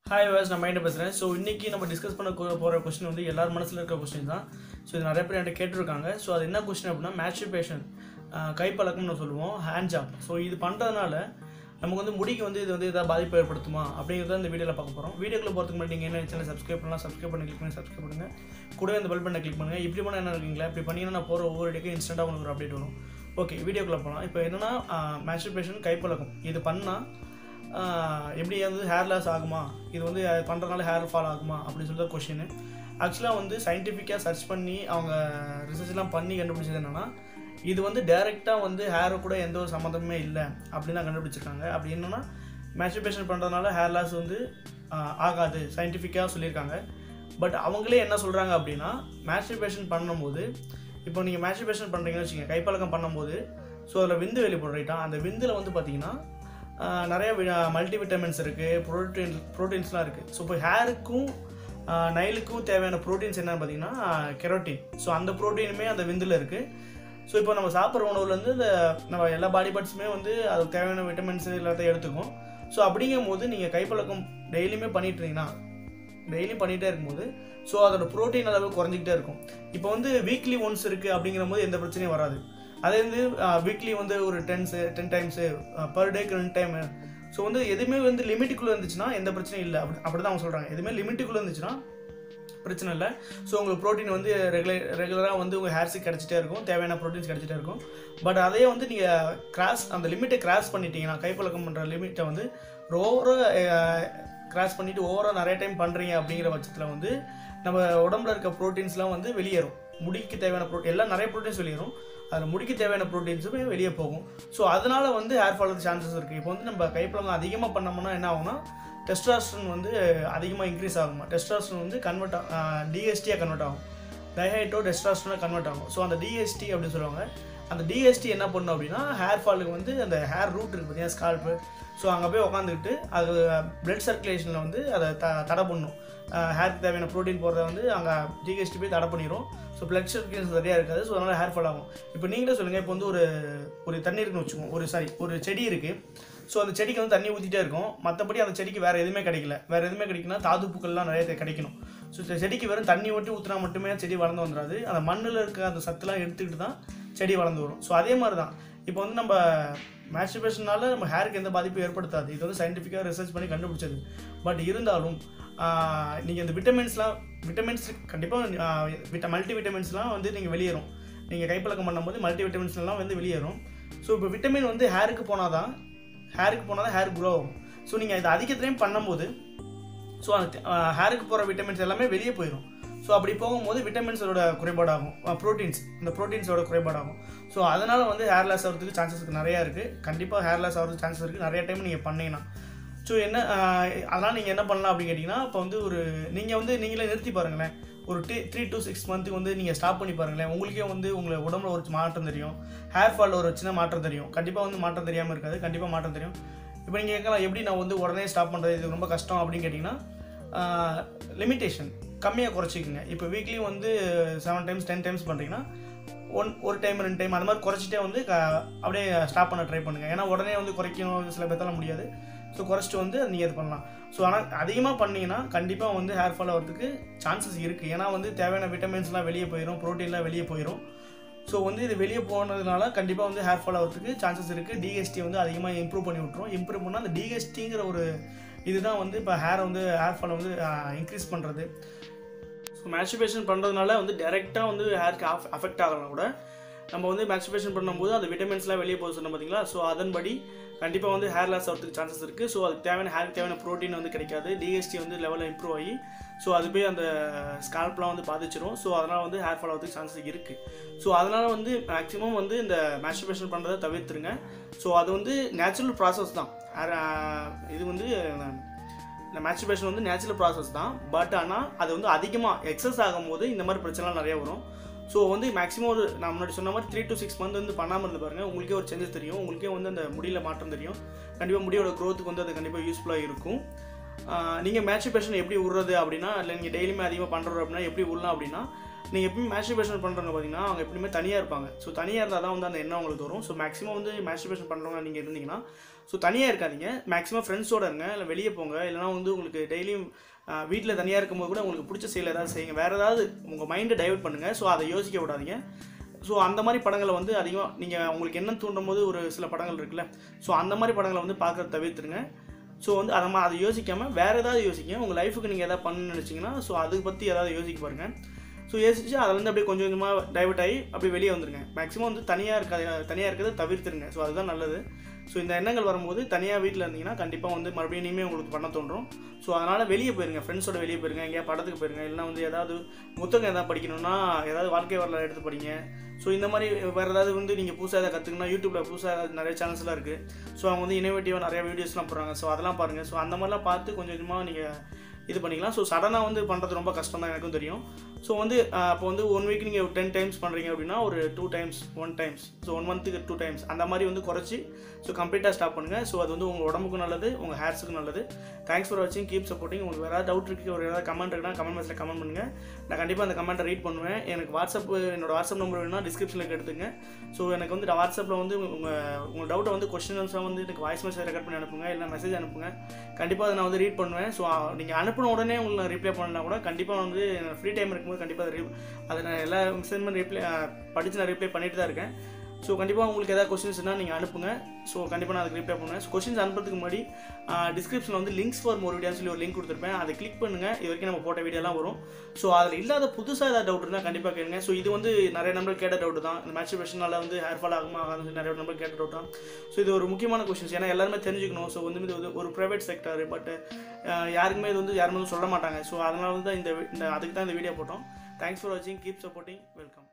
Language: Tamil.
ஹாய் வாஸ் நான் மைண்ட் பேசுகிறேன் ஸோ இன்றைக்கி நம்ம டிஸ்கஸ் பண்ண போகிற கொஸ்டின் வந்து எல்லார் மனசில் இருக்க கொஸ்டின் தான் ஸோ இது நிறைய பேர் என்கிட்ட கேட்டிருக்காங்க ஸோ அது என்ன கொஸ்டின் அப்படின்னா மேட்ரிபேஷன் கைப்பழக்கம்னு சொல்லுவோம் ஹேண்ட் ஜாப் ஸோ இது பண்ணுறதுனால நமக்கு வந்து முடிக்கு வந்து இது வந்து எதாவது பாதிப்பு ஏற்படுத்துமா அப்படிங்கிறத இந்த வீடியோவில் பார்க்க போகிறோம் வீடியோக்குள்ள போகிறதுக்கு முன்னாடி நீங்கள் என்ன சேனல் சப்ஸ்கிரைப் பண்ணலாம் சப்ஸ்கிரைப் பண்ணி கிளிக் பண்ணி சப்ஸ்கிரைப் பண்ணுங்கள் கூடவே இந்த பெல் பண்ண கிளிக் பண்ணுங்கள் இப்படி பண்ண என்ன இருக்கீங்களா இப்படி பண்ணிங்கன்னா நான் போகிற ஒவ்வொரு இடக்கும் இன்ஸ்டண்ட்டாக உங்களுக்கு ஒரு அப்டேட் வரும் ஓகே வீடியோக்குள்ளே போகலாம் இப்போ என்னென்னா மேஸ்டர்பேஷன் கைப்பழக்கம் இது பண்ணால் எப்படி வந்து ஹேர் லாஸ் ஆகுமா இது வந்து பண்ணுறதுனால ஹேர் ஃபால் ஆகுமா அப்படின்னு சொல்லி தான் கொஷின் ஆக்சுவலாக வந்து சயின்டிஃபிக்காக சர்ச் பண்ணி அவங்க ரிசர்ச்லாம் பண்ணி கண்டுபிடிச்சது என்னென்னா இது வந்து டைரெக்டாக வந்து ஹேரு கூட எந்த ஒரு சம்மந்தமே இல்லை அப்படின்னு தான் கண்டுபிடிச்சிருக்காங்க அப்படி என்னென்னா மேஸ்டர்பேஷன் பண்ணுறதுனால ஹேர் லாஸ் வந்து ஆஹ், ஆகாது சயின்டிஃபிக்காக சொல்லியிருக்காங்க பட் அவங்களே என்ன சொல்கிறாங்க அப்படின்னா மேஸ்டர்பேஷன் பண்ணும்போது இப்போ நீங்கள் மேஸ்டர்பேஷன் பண்ணுறீங்கன்னு வச்சுக்கோங்க கைப்பழக்கம் பண்ணும்போது ஸோ அதில் விந்து வெளிப்படும் ரைட்டா அந்த விந்தில் வந்து பார்த்தீங்கன்னா ஆஹ் நிறைய மல்டி விட்டமின்ஸ் இருக்குது ப்ரோட்டீன் ப்ரோட்டீன்ஸ்லாம் இருக்குது ஸோ இப்போ ஹேருக்கும் நைலுக்கும் தேவையான ப்ரோட்டீன்ஸ் என்னன்னு பார்த்தீங்கன்னா கெரோட்டின் ஸோ அந்த ப்ரோட்டீனுமே அந்த விந்தில் இருக்குது ஸோ இப்போ நம்ம சாப்பிட்ற உணவுலேருந்து இந்த நம்ம எல்லா பாடி பார்ட்ஸுமே வந்து அதுக்கு தேவையான விட்டமின்ஸ் எல்லாத்தையும் எடுத்துக்கும் ஸோ அப்படிங்கும் போது நீங்கள் கைப்பழக்கம் டெய்லியுமே பண்ணிட்டு இருந்தீங்கன்னா டெய்லியும் பண்ணிகிட்டே இருக்கும்போது ஸோ அதோட ப்ரோட்டீன் அளவு குறைஞ்சிக்கிட்டே இருக்கும் இப்போ வந்து வீக்லி ஒன்ஸ் இருக்குது அப்படிங்கிற போது எந்த பிரச்சனையும் வராது அதே வந்து வீக்லி வந்து ஒரு டென்ஸு டென் டைம்ஸு பர் டேக்கு ரெண்டு டைமு ஸோ வந்து எதுவுமே வந்து லிமிட்டுக்குள்ளே இருந்துச்சுன்னா எந்த பிரச்சனையும் இல்லை அப்படி அப்படி தான் அவங்க சொல்கிறாங்க எதுவுமே லிமிட்டுக்குள்ளே இருந்துச்சுன்னா பிரச்சனை இல்லை ஸோ உங்களுக்கு ப்ரோட்டீன் வந்து ரெகுலர் ரெகுலராக வந்து உங்கள் ஹேர்ஸுக்கு கிடச்சிட்டே இருக்கும் தேவையான ப்ரோட்டீன்ஸ் கிடச்சிட்டே இருக்கும் பட் அதே வந்து நீங்கள் கிராஸ் அந்த லிமிட்டை கிராஸ் பண்ணிட்டீங்கன்னா கைப்பழக்கம் பண்ணுற லிமிட்டை வந்து ஓவராக கிராஸ் பண்ணிவிட்டு ஓவராக நிறைய டைம் பண்ணுறீங்க அப்படிங்கிற பட்சத்தில் வந்து நம்ம உடம்புல இருக்க ப்ரோட்டீன்ஸ்லாம் வந்து வெளியேறும் முடிக்கு தேவையான ப்ரோ எல்லாம் நிறைய ப்ரோட்டீன்ஸ் வெளியேறும் அதில் முடிக்கு தேவையான ப்ரோட்டீன்ஸுமே வெளியே போகும் ஸோ அதனால வந்து ஹேர் ஃபால் சான்சஸ் இருக்குது இப்போ வந்து நம்ம கைப்பழக்கம் அதிகமாக பண்ணோம்னா என்ன ஆகும்னா டெஸ்டாஸ்டன் வந்து அதிகமாக இன்க்ரீஸ் ஆகுமா டெஸ்டாஸ்டன் வந்து கன்வெர்ட் டிஎஸ்டியாக கன்வெர்ட் ஆகும் டைஹைட்டோ டெஸ்டாஸ்டனாக கன்வெர்ட் ஆகும் ஸோ அந்த டிஎஸ்டி அப்படின்னு சொல்லுவாங்க அந்த டிஎஸ்டி என்ன பண்ணும் அப்படின்னா ஹேர் ஃபாலுக்கு வந்து அந்த ஹேர் ரூட் இருக்குது பார்த்தீங்கன்னா ஸ்கால்ப்பு ஸோ அங்கே போய் உட்காந்துக்கிட்டு அது பிளட் சர்க்குலேஷனில் வந்து அதை த தடை பண்ணும் ஹேருக்கு தேவையான ப்ரோட்டீன் போகிறத வந்து அங்கே டிஎஸ்டி போய் தடை பண்ணிடும் ஸோ பிளட் சர்க்குலேஷன் சரியாக இருக்காது ஸோ அதனால் ஹேர் ஃபால் ஆகும் இப்போ நீங்களே சொல்லுங்கள் இப்போ வந்து ஒரு ஒரு தண்ணி இருக்குன்னு வச்சுக்கோங்க ஒரு சாரி ஒரு செடி இருக்குது ஸோ அந்த செடிக்கு வந்து தண்ணி ஊற்றிட்டே இருக்கும் மற்றபடி அந்த செடிக்கு வேறு எதுவுமே கிடைக்கல வேறு எதுவுமே கிடைக்குன்னா தாதுப்புக்கள்லாம் நிறைய தெ- கிடைக்கணும் ஸோ இந்த செடிக்கு வெறும் தண்ணி ஒட்டி ஊற்றினா மட்டுமே செடி வளர்ந்து வந்துடாது அந்த மண்ணில் இருக்க அந்த சத்துலாம் எடுத்துக்கிட்டு தான் செடி வளர்ந்து வரும் ஸோ அதே மாதிரி தான் இப்போ வந்து நம்ம மேஸ்டிபேஷனால நம்ம ஹேருக்கு எந்த பாதிப்பும் ஏற்படுத்தாது இது வந்து சயின்டிஃபிக்காக ரிசர்ச் பண்ணி கண்டுபிடிச்சது பட் இருந்தாலும் நீங்கள் இந்த விட்டமின்ஸ்லாம் விட்டமின்ஸ் கண்டிப்பாக விட்ட மல்டி விட்டமின்ஸ்லாம் வந்து நீங்கள் வெளியேறும் நீங்கள் கைப்பழக்கம் பண்ணும்போது மல்டி விட்டமின்ஸ்லாம் வந்து வெளியேறும் ஸோ இப்போ விட்டமின் வந்து ஹேருக்கு போனால் தான் ஹேருக்கு போனால் தான் ஹேர் க்ரோ ஆகும் ஸோ நீங்கள் இதை அதிக டைம் பண்ணும்போது ஸோ அந்த ஹேருக்கு போகிற விட்டமின்ஸ் எல்லாமே வெளியே போயிடும் ஸோ அப்படி போகும்போது விட்டமின்ஸோட குறைபாடாகும் ப்ரோட்டீன்ஸ் இந்த ப்ரோட்டீன்ஸோட குறைபாடாகும் ஸோ அதனால் வந்து ஹேர் லாஸ் ஆகிறதுக்கு சான்சஸ் நிறையா இருக்குது கண்டிப்பாக ஹேர் லாஸ் ஆகிறதுக்கு சான்சஸ் இருக்குது நிறைய டைம் நீங்கள் பண்ணீங்கன்னா ஸோ என்ன ஆஹ், அதனால் நீங்கள் என்ன பண்ணலாம் அப்படின்னு கேட்டிங்கன்னா இப்போ வந்து ஒரு நீங்கள் வந்து நீங்களே நிறுத்தி பாருங்களேன் ஒரு டி த்ரீ டு சிக்ஸ் மந்த்துக்கு வந்து நீங்கள் ஸ்டாப் பண்ணி பாருங்களேன் உங்களுக்கே வந்து உங்களை உடம்புல ஒரு மாற்றம் தெரியும் ஹேர் ஃபாலில் ஒரு சின்ன மாற்றம் தெரியும் கண்டிப்பாக வந்து மாற்றம் தெரியாமல் இருக்காது கண்டிப்பாக மாற்றம் தெரியும் இப்போ நீங்கள் கேட்கலாம் எப்படி நான் வந்து உடனே ஸ்டாப் பண்ணுறது இது ரொம்ப கஷ்டம் அப்படின்னு கேட்டிங்கன்னா லிமிட்டேஷன் கம்மியாக குறைச்சிக்கங்க இப்போ வீக்லி வந்து செவன் டைம்ஸ் டென் டைம்ஸ் பண்ணுறீங்கன்னா ஒன் ஒரு டைம் ரெண்டு டைம் அந்த மாதிரி குறைச்சிட்டே வந்து க- அப்படியே ஸ்டாப் பண்ண ட்ரை பண்ணுங்கள் ஏன்னா உடனே வந்து குறைக்கணும் சில பேர்த்தால முடியாது ஸோ குறைச்சிட்டு வந்து நீங்கள் இது பண்ணலாம் ஸோ ஆனால் அதிகமாக பண்ணீங்கன்னா கண்டிப்பாக வந்து ஹேர் ஃபால் ஆகிறதுக்கு சான்சஸ் இருக்குது ஏன்னா வந்து தேவையான விட்டமின்ஸ்லாம் வெளியே போயிடும் ப்ரோட்டீன்லாம் வெளியே போயிடும் ஸோ வந்து இது வெளியே போனதுனால கண்டிப்பாக வந்து ஹேர் ஃபால் ஆகிறதுக்கு சான்சஸ் இருக்குது டிஎஸ்டி வந்து அதிகமாக இம்ப்ரூவ் பண்ணி விட்ரும் இம்ப்ரூவ் பண்ணால் அந்த டிஎஸ்டிங்கிற ஒரு இதுதான் வந்து இப்போ ஹேர் வந்து ஹேர் ஃபாலை வந்து இன்க்ரீஸ் பண்ணுறது ஸோ மேஸ்டிபேஷன் பண்ணுறதுனால வந்து டைரெக்டாக வந்து ஹேருக்கு அஃப் அஃபெக்ட் ஆகலாம் கூட நம்ம வந்து மேஸ்டிபேஷன் பண்ணும்போது அந்த விட்டமின்ஸ்லாம் வெளியே போக சொன்னோம் பார்த்தீங்களா ஸோ அதன்படி கண்டிப்பாக வந்து ஹேர் லாஸ் ஆகிறதுக்கு சான்சஸ் இருக்குது ஸோ அதுக்கு தேவையான ஹேருக்கு தேவையான ப்ரோட்டீன் வந்து கிடைக்காது டிஎஸ்டி வந்து லெவலில் இம்ப்ரூவ் ஆகி ஸோ அது போய் அந்த ஸ்கால்ப்லாம் வந்து பாதிச்சிரும் ஸோ அதனால் வந்து ஹேர் ஃபால் ஆகிறதுக்கு சான்சஸ் இருக்குது ஸோ அதனால் வந்து மேக்ஸிமம் வந்து இந்த மேஸ்டிபேஷன் பண்ணுறதை தவிர்த்துருங்க ஸோ அது வந்து நேச்சுரல் ப்ராசஸ் தான் Hair, ஆஹ், இது வந்து இந்த மேஸ்டிபேஷன் வந்து நேச்சுரல் ப்ராசஸ் தான் பட் ஆனால் அது வந்து அதிகமாக எக்ஸஸ் ஆகும்போது இந்த மாதிரி பிரச்சனைலாம் நிறைய வரும் ஸோ வந்து மேக்ஸிமம் ஒரு நான் முன்னாடி சொன்ன மாதிரி த்ரீ டு சிக்ஸ் மந்த் வந்து பண்ணாமல் இருந்து பாருங்கள் உங்களுக்கே ஒரு சேஞ்சஸ் தெரியும் உங்களுக்கே வந்து அந்த முடியில் மாற்றம் தெரியும் கண்டிப்பாக முடியோட க்ரோத்துக்கு வந்து அது கண்டிப்பாக யூஸ்ஃபுல்லாக இருக்கும் நீங்கள் மேஸ்டிபேஷன் எப்படி விடுறது அப்படின்னா இல்லை நீங்கள் டெய்லியுமே அதிகமாக பண்ணுறது அப்படின்னா எப்படி விடலாம் அப்படின்னா நீங்கள் எப்பயும் மேஸ்டிபேஷன் பண்ணுறவங்க பார்த்தீங்கன்னா அவங்க எப்பயுமே தனியாக இருப்பாங்க ஸோ தனியாக இருந்தால் தான் வந்து அந்த எண்ணம் உங்களுக்கு வரும் ஸோ மேக்ஸிமம் வந்து மேஸ்டிபேஷன் பண்ணுறவங்க நீங்கள் இருந்தீங்கன்னா ஸோ தனியாக இருக்காதீங்க மேக்ஸிமம் ஃப்ரெண்ட்ஸோட இருங்க இல்லை வெளியே போங்க இல்லைனா வந்து உங்களுக்கு டெய்லியும் வீட்டில் தனியாக இருக்கும்போது கூட உங்களுக்கு பிடிச்ச செயல் ஏதாவது செய்யுங்க வேறு ஏதாவது உங்கள் மைண்டை டைவர்ட் பண்ணுங்கள் ஸோ அதை யோசிக்க விடாதீங்க ஸோ அந்த மாதிரி படங்களை வந்து அதிகம் நீங்கள் உங்களுக்கு என்ன தூண்டும் போது ஒரு சில படங்கள் இருக்குல்ல ஸோ அந்த மாதிரி படங்களை வந்து பார்க்கறத தவிர்த்துருங்க ஸோ வந்து அதை மா- அதை யோசிக்காமல் வேறு ஏதாவது யோசிங்க உங்கள் லைஃபுக்கு நீங்கள் எதாவது பண்ணணும்னு நினச்சிங்கன்னா ஸோ அதை பற்றி ஏதாவது யோசிக்க பாருங்கள் ஸோ யோசிச்சு அதில் வந்து அப்படியே கொஞ்சம் கொஞ்சமாக டைவர்ட் ஆகி அப்படியே வெளியே வந்துருங்க மேக்ஸிமம் வந்து தனியாக இருக்க தனியாக இருக்கிறத தவிர்த்துருங்க ஸோ அதுதான் நல்லது ஸோ இந்த எண்ணங்கள் வரும்போது தனியாக வீட்டில் இருந்தீங்கன்னா கண்டிப்பாக வந்து மறுபடியும் இனிமேல் உங்களுக்கு பண்ண தோன்றும் ஸோ அதனால் வெளியே போயிருங்க ஃப்ரெண்ட்ஸோட வெளியே போயிருங்க எங்கேயா படத்துக்கு போயிருங்க இல்லைனா வந்து ஏதாவது புத்தகம் எதாவது படிக்கணும்னா ஏதாவது வாழ்க்கை வரலாறு எடுத்து படிங்க ஸோ இந்த மாதிரி வேறு ஏதாவது வந்து நீங்கள் புதுசாக எதாவது கற்றுக்கணும்னா யூடியூப்பில் புதுசாக நிறைய சேனல்ஸ்லாம் இருக்குது ஸோ அவங்க வந்து இனோவேட்டிவாக நிறைய வீடியோஸ்லாம் போடுறாங்க ஸோ அதெல்லாம் பாருங்கள் ஸோ அந்த மாதிரிலாம் பார்த்து கொஞ்சம் கொஞ்சமாக நீங்கள் இது பண்ணிக்கலாம் ஸோ சடனாக வந்து பண்ணுறது ரொம்ப கஷ்டம் தான் எனக்கும் தெரியும் ஸோ வந்து இப்போ வந்து ஒன் வீக் நீங்கள் டென் டைம்ஸ் பண்ணுறீங்க அப்படின்னா ஒரு two times one times so one மந்த்துக்கு டூ டைம்ஸ் அந்த மாதிரி வந்து குறைச்சி ஸோ கம்ப்ளீட்டாக ஸ்டாப் பண்ணுங்கள் ஸோ அது வந்து உங்கள் உடம்புக்கும் நல்லது உங்கள் ஹேர்ஸுக்கும் நல்லது தேங்க்ஸ் ஃபார் வாட்சிங் கீப் சப்போர்ட்டிங் உங்களுக்கு வேறு டவுட் இருக்குது ஒரு ஏதாவது கமெண்ட் இருக்குன்னா கமெண்ட் பாக்ஸில் கமெண்ட் பண்ணுங்கள் நான் கண்டிப்பாக அந்த கமெண்ட்டை ரீட் பண்ணுவேன் எனக்கு வாட்ஸ்அப் என்னோட வாட்ஸ்அப் நம்பர் வேணும்னா டிஸ்கிரிப்ஷனில் எடுத்துங்க ஸோ எனக்கு வந்து வாட்ஸ்அப்பில் வந்து உங்கள் உங்கள் டவுட்டை வந்து கொஸ்டின்ஸாக வந்து எனக்கு வாய்ஸ் மெசேஜ் ரெக்கார்ட் பண்ணி அனுப்புங்க இல்லை மெசேஜ் அனுப்புங்க கண்டிப்பாக அதை நான் வந்து ரீட் பண்ணுவேன் ஸோ நீங்கள் அனுப்பின உடனே உங்களுக்கு நான் ரிப்ளை பண்ணலாம் கூட கண்டிப்பாக வந்து ஃப்ரீ டைம் இருக்கும்போது கண்டிப்பாக அதை re- அதை நான் எல்லா மெசேஜ்மெண்ட் ரிப்ளை படித்து நான் ரிப்ளை பண்ணிட்டு தான் இருக்கேன் ஸோ கண்டிப்பாக உங்களுக்கு ஏதாவது கொஸ்டின்ஸ்னால் நீங்கள் அனுப்புங்க ஸோ கண்டிப்பாக நான் அதுக்கு ரிப்ளை பண்ணுவேன் கொஸ்டின்ஸ் அனுப்புறதுக்கு முன்னாடி டிஸ்கிரிப்ஷனில் வந்து லிங்க்ஸ் ஃபார் மோர் வீடியோன்னு சொல்லி ஒரு லிங்க் கொடுத்துருப்பேன் அதை கிளிக் பண்ணுங்கள் இது வரைக்கும் நம்ம போட்ட வீடியோலாம் வரும் ஸோ அதில் இல்லாத புதுசாக ஏதாவது டவுட் இருந்தால் கண்டிப்பாக கேளுங்க ஸோ இது வந்து நிறைய நம்பர் கேட்ட டவுட் தான் இந்த மேட்சுரேஷனால வந்து ஹேர் ஃபால் ஆகுமா ஆகாது நிறைய நம்பர் கேட்ட டவுட் தான் ஸோ இது ஒரு முக்கியமான கொஸ்டின்ஸ் ஏன்னா எல்லாருமே தெரிஞ்சுக்கணும் ஸோ வந்து இது வந்து ஒரு ப்ரைவேட் செக்டர் பட் யாருக்குமே இது வந்து யாருமே வந்து சொல்ல மாட்டாங்க ஸோ அதனால வந்து இந்த இந்த அதுக்கு தான் இந்த வீடியோ போட்டோம் தேங்க்ஸ் ஃபார் வாட்சிங் கீப் சப்போர்ட்டிங் வெல்கம்